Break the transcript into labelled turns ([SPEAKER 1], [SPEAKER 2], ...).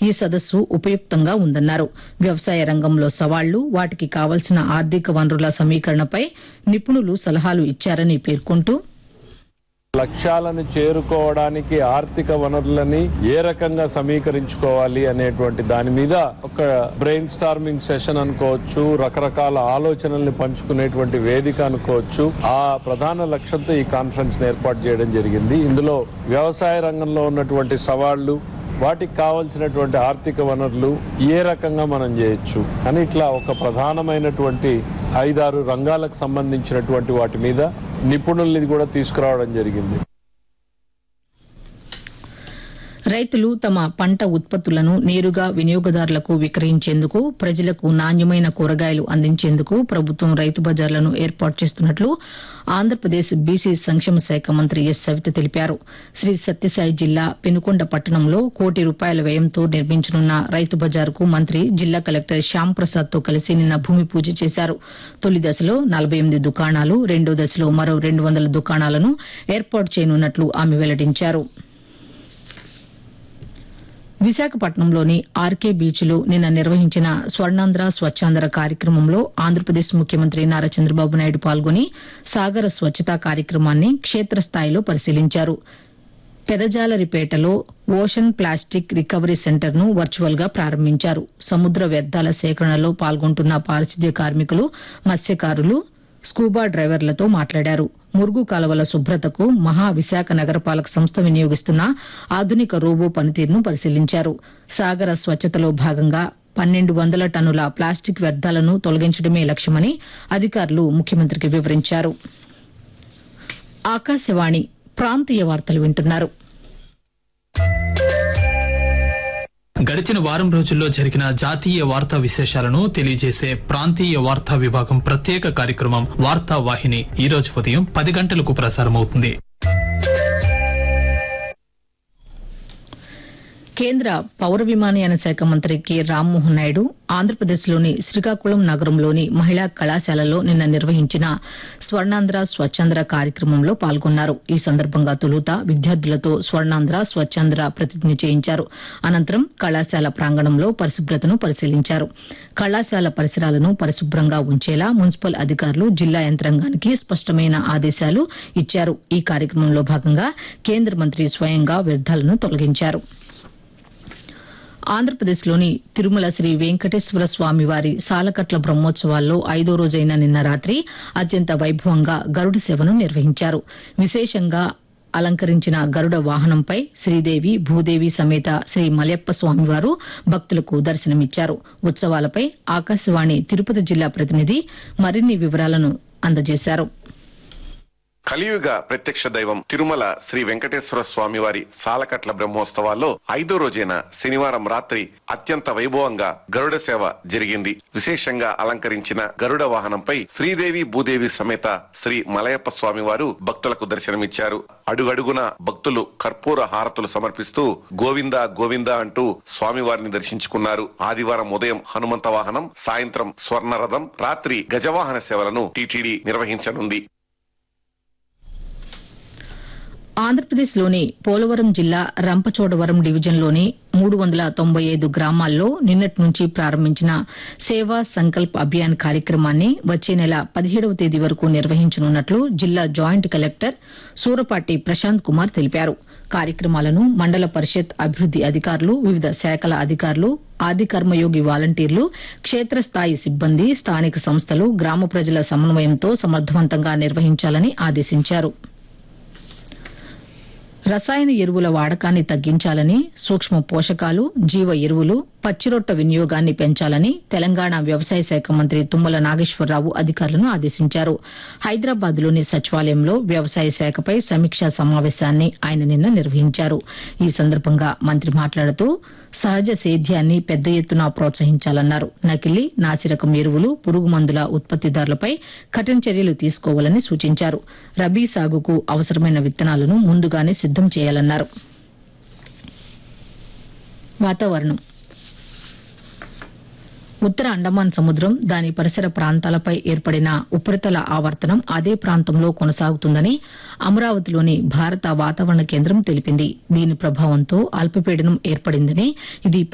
[SPEAKER 1] ఈ సదస్సు ఉపయుక్తంగా ఉందన్నారు వ్యవసాయ రంగంలో సవాళ్లు వాటికి కావలసిన ఆర్థిక వనరుల సమీకరణపై నిపుణులు సలహాలు ఇచ్చారని పేర్కొంటూ
[SPEAKER 2] లక్ష్యాలను చేరుకోవడానికి ఆర్థిక వనరులని ఏ రకంగా సమీకరించుకోవాలి అనేటువంటి దాని మీద ఒక బ్రెయిన్ స్టార్మింగ్ సెషన్ అనుకోవచ్చు రకరకాల ఆలోచనల్ని పంచుకునేటువంటి వేదిక అనుకోవచ్చు ఆ ప్రధాన లక్ష్యంతో ఈ కాన్ఫరెన్స్ ఏర్పాటు చేయడం జరిగింది ఇందులో వ్యవసాయ రంగంలో ఉన్నటువంటి సవాళ్లు వాటికి కావలసినటువంటి ఆర్థిక వనరులు ఏ రకంగా మనం చేయొచ్చు అని ఇట్లా ఒక ప్రధానమైనటువంటి ఐదారు రంగాలకు సంబంధించినటువంటి వాటి మీద నిపుణుల్ని కూడా తీసుకురావడం జరిగింది
[SPEAKER 1] రైతులు తమ పంట ఉత్పత్తులను నేరుగా వినియోగదారులకు విక్రయించేందుకు ప్రజలకు నాణ్యమైన కూరగాయలు అందించేందుకు ప్రభుత్వం రైతు బజార్లను ఏర్పాటు చేస్తున్నట్లు ఆంధ్రప్రదేశ్ బీసీ సంక్షేమ శాఖ మంత్రి ఎస్ సవిత తెలిపారు శ్రీ సత్యసాయి జిల్లా పెనుకొండ పట్టణంలో కోటి రూపాయల వ్యయంతో నిర్మించనున్న రైతు బజారుకు మంత్రి జిల్లా కలెక్టర్ శ్యామ్ ప్రసాద్ తో కలిసి నిన్న భూమి పూజ చేశారు తొలి దశలో నలభై ఎనిమిది దుకాణాలు రెండో దశలో మరో రెండు వందల దుకాణాలను ఏర్పాటు చేయనున్నట్లు ఆమె వెల్లడించారు విశాఖపట్నంలోని ఆర్కే బీచ్లో నిన్న నిర్వహించిన స్వర్ణాంధ్ర స్వచ్ఛాంధ్ర కార్యక్రమంలో ఆంధ్రప్రదేశ్ ముఖ్యమంత్రి నారా చంద్రబాబు నాయుడు పాల్గొని సాగర స్వచ్ఛతా కార్యక్రమాన్ని క్షేత్రస్థాయిలో పరిశీలించారు పెదజాలరిపేటలో ఓషన్ ప్లాస్టిక్ రికవరీ సెంటర్ ను వర్చువల్ గా ప్రారంభించారు సముద్ర వ్యర్థాల సేకరణలో పాల్గొంటున్న పారిశుద్ధ్య కార్మికులు మత్స్యకారులు స్కూబా డ్రైవర్లతో మాట్లాడారు మురుగు కాలువల శుభ్రతకు మహా విశాఖ నగరపాలక సంస్థ వినియోగిస్తున్న ఆధునిక రోబో పనితీరును పరిశీలించారు సాగర స్వచ్ఛతలో భాగంగా పన్నెండు వందల టన్నుల ప్లాస్టిక్ వ్యర్థాలను తొలగించడమే లక్ష్యమని అధికారులు ముఖ్యమంత్రికి వివరించారు ఆకాశవాణి ప్రాంతీయ వార్తలు వింటున్నారు
[SPEAKER 3] గడిచిన వారం రోజుల్లో జరిగిన జాతీయ వార్తా విశేషాలను తెలియజేసే ప్రాంతీయ వార్తా విభాగం ప్రత్యేక కార్యక్రమం వార్తా వాహిని ఈ రోజు ఉదయం పది గంటలకు ప్రసారమవుతుంది
[SPEAKER 1] కేంద్ర పౌర విమానయాన శాఖ మంత్రి కె రామ్మోహన్ నాయుడు ఆంధ్రప్రదేశ్లోని శ్రీకాకుళం నగరంలోని మహిళా కళాశాలలో నిన్న నిర్వహించిన స్వర్ణాంధ్ర స్వచ్ఛాంధ్ర కార్యక్రమంలో పాల్గొన్నారు ఈ సందర్భంగా తొలుత విద్యార్థులతో స్వర్ణాంధ్ర స్వచ్ఛాంధ్ర ప్రతిజ్ఞ చేయించారు అనంతరం కళాశాల ప్రాంగణంలో పరిశుభ్రతను పరిశీలించారు కళాశాల పరిసరాలను పరిశుభ్రంగా ఉంచేలా మున్సిపల్ అధికారులు జిల్లా యంత్రాంగానికి స్పష్టమైన ఆదేశాలు ఇచ్చారు ఈ కార్యక్రమంలో భాగంగా కేంద్ర మంత్రి స్వయంగా వ్యర్థాలను తొలగించారు ఆంధ్రప్రదేశ్లోని తిరుమల శ్రీ వెంకటేశ్వర స్వామి వారి సాలకట్ల బ్రహ్మోత్సవాల్లో ఐదో రోజైన నిన్న రాత్రి అత్యంత వైభవంగా గరుడ సేవను నిర్వహించారు విశేషంగా అలంకరించిన గరుడ వాహనంపై శ్రీదేవి భూదేవి సమేత శ్రీ మలయప్ప స్వామివారు భక్తులకు దర్శనమిచ్చారు ఉత్సవాలపై ఆకాశవాణి తిరుపతి జిల్లా ప్రతినిధి మరిన్ని వివరాలను అందజేశారు
[SPEAKER 4] కలియుగ ప్రత్యక్ష దైవం తిరుమల శ్రీ వెంకటేశ్వర స్వామి వారి సాలకట్ల బ్రహ్మోత్సవాల్లో ఐదో రోజైన శనివారం రాత్రి అత్యంత వైభవంగా గరుడ సేవ జరిగింది విశేషంగా అలంకరించిన గరుడ వాహనంపై శ్రీదేవి భూదేవి సమేత శ్రీ మలయప్ప స్వామి వారు భక్తులకు దర్శనమిచ్చారు అడుగడుగున భక్తులు కర్పూర హారతులు సమర్పిస్తూ గోవింద గోవింద అంటూ స్వామివారిని దర్శించుకున్నారు ఆదివారం ఉదయం హనుమంత వాహనం సాయంత్రం స్వర్ణరథం రాత్రి గజవాహన సేవలను టీటీడీ నిర్వహించనుంది
[SPEAKER 1] ఆంధ్రప్రదేశ్లోని పోలవరం జిల్లా రంపచోడవరం డివిజన్లోని మూడు వందల తొంభై ఐదు గ్రామాల్లో నిన్నటి నుంచి ప్రారంభించిన సేవా సంకల్ప్ అభియాన్ కార్యక్రమాన్ని వచ్చే నెల పదిహేడవ తేదీ వరకు నిర్వహించనున్నట్లు జిల్లా జాయింట్ కలెక్టర్ సూరపాటి ప్రశాంత్ కుమార్ తెలిపారు కార్యక్రమాలను మండల పరిషత్ అభివృద్ది అధికారులు వివిధ శాఖల అధికారులు ఆది కర్మయోగి వాలంటీర్లు క్షేత్రస్థాయి సిబ్బంది స్థానిక సంస్థలు గ్రామ ప్రజల సమన్వయంతో సమర్థవంతంగా నిర్వహించాలని ఆదేశించారు రసాయన ఎరువుల వాడకాన్ని తగ్గించాలని సూక్ష్మ పోషకాలు జీవ ఎరువులు పచ్చిరొట్ట వినియోగాన్ని పెంచాలని తెలంగాణ వ్యవసాయ శాఖ మంత్రి తుమ్మల నాగేశ్వరరావు అధికారులను ఆదేశించారు హైదరాబాద్లోని సచివాలయంలో వ్యవసాయ శాఖపై సమీక్షా సమావేశాన్ని ఆయన నిన్న నిర్వహించారు ఈ సందర్భంగా మంత్రి మాట్లాడుతూ సహజ సేద్యాన్ని పెద్ద ఎత్తున ప్రోత్సహించాలన్నారు నకిలీ నాసిరకం ఎరువులు పురుగు మందుల ఉత్పత్తిదారులపై కఠిన చర్యలు తీసుకోవాలని సూచించారు రబీ సాగుకు అవసరమైన విత్తనాలను ముందుగానే సిద్దం చేయాలన్నారు వాతావరణం ఉత్తర అండమాన్ సముద్రం దాని పరిసర ప్రాంతాలపై ఏర్పడిన ఉపరితల ఆవర్తనం అదే ప్రాంతంలో కొనసాగుతుందని అమరావతిలోని భారత వాతావరణ కేంద్రం తెలిపింది దీని ప్రభావంతో అల్పపీడనం ఏర్పడిందని ఇది